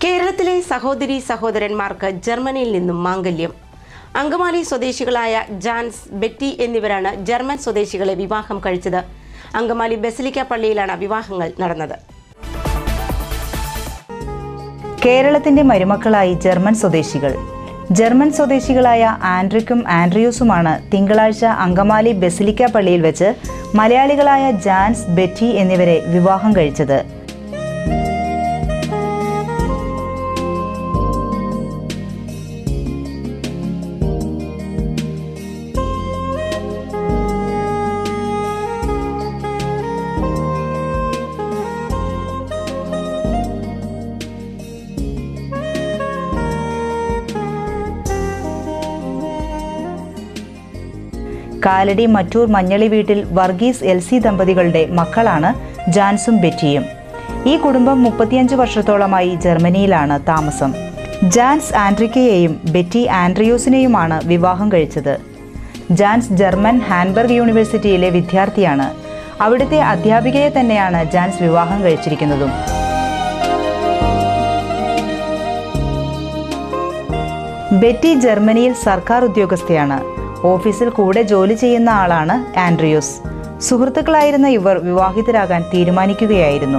കേരളത്തിലെ സഹോദരി സഹോദരന്മാർക്ക് ജർമ്മനിയിൽ നിന്നും മാംഗല്യം അങ്കമാലി സ്വദേശികളായ ജാൻസ് ബെറ്റി എന്നിവരാണ് ജർമ്മൻ സ്വദേശികളെ വിവാഹം കഴിച്ചത് അങ്കമാലി ബസിലിക്ക പള്ളിയിലാണ് വിവാഹങ്ങൾ നടന്നത് കേരളത്തിന്റെ മരുമക്കളായി ജർമ്മൻ സ്വദേശികൾ ജർമ്മൻ സ്വദേശികളായ ആൻഡ്രിക്കും ആൻഡ്രിയൂസുമാണ് തിങ്കളാഴ്ച അങ്കമാലി ബസിലിക്ക പള്ളിയിൽ വെച്ച് മലയാളികളായ ജാൻസ് ബെറ്റി എന്നിവരെ വിവാഹം കഴിച്ചത് കാലടി മറ്റൂർ മഞ്ഞളി വീട്ടിൽ വർഗീസ് എൽ സി ദമ്പതികളുടെ മക്കളാണ് ജാൻസും ബെറ്റിയും ഈ കുടുംബം മുപ്പത്തിയഞ്ച് വർഷത്തോളമായി ജർമ്മനിയിലാണ് താമസം ജാൻസ് ആൻഡ്രിക്കയെയും ബെറ്റി ആൻഡ്രിയൂസിനെയുമാണ് വിവാഹം കഴിച്ചത് ജാൻസ് ജർമ്മൻ ഹാൻബർഗ് യൂണിവേഴ്സിറ്റിയിലെ വിദ്യാർത്ഥിയാണ് അവിടുത്തെ അധ്യാപികയെ തന്നെയാണ് ജാൻസ് വിവാഹം കഴിച്ചിരിക്കുന്നതും ബെറ്റി ജർമ്മനിയിൽ സർക്കാർ ഉദ്യോഗസ്ഥയാണ് ഓഫീസിൽ കൂടെ ജോലി ചെയ്യുന്ന ആളാണ് ആൻഡ്രിയൂസ് സുഹൃത്തുക്കളായിരുന്ന ഇവർ വിവാഹിതരാകാൻ തീരുമാനിക്കുകയായിരുന്നു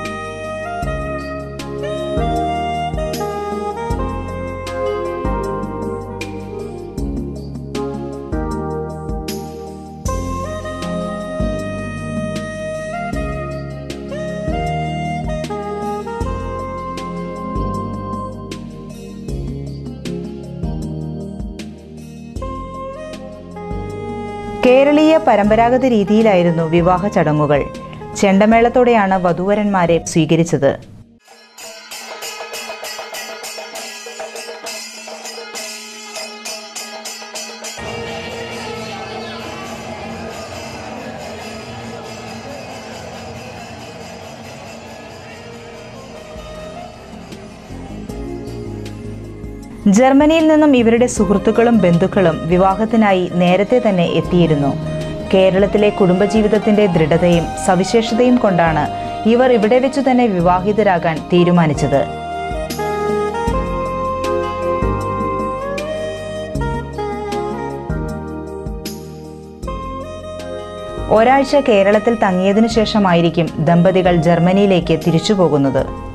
കേരളീയ പരമ്പരാഗത രീതിയിലായിരുന്നു വിവാഹ ചടങ്ങുകൾ ചെണ്ടമേളത്തോടെയാണ് വധൂവരന്മാരെ സ്വീകരിച്ചത് ജർമ്മനിയിൽ നിന്നും ഇവരുടെ സുഹൃത്തുക്കളും ബന്ധുക്കളും വിവാഹത്തിനായി നേരത്തെ തന്നെ എത്തിയിരുന്നു കേരളത്തിലെ കുടുംബജീവിതത്തിന്റെ ദൃഢതയും സവിശേഷതയും കൊണ്ടാണ് ഇവർ ഇവിടെ വെച്ചു തന്നെ വിവാഹിതരാകാൻ തീരുമാനിച്ചത് ഒരാഴ്ച കേരളത്തിൽ തങ്ങിയതിനു ശേഷമായിരിക്കും ദമ്പതികൾ ജർമ്മനിയിലേക്ക് തിരിച്ചു പോകുന്നത്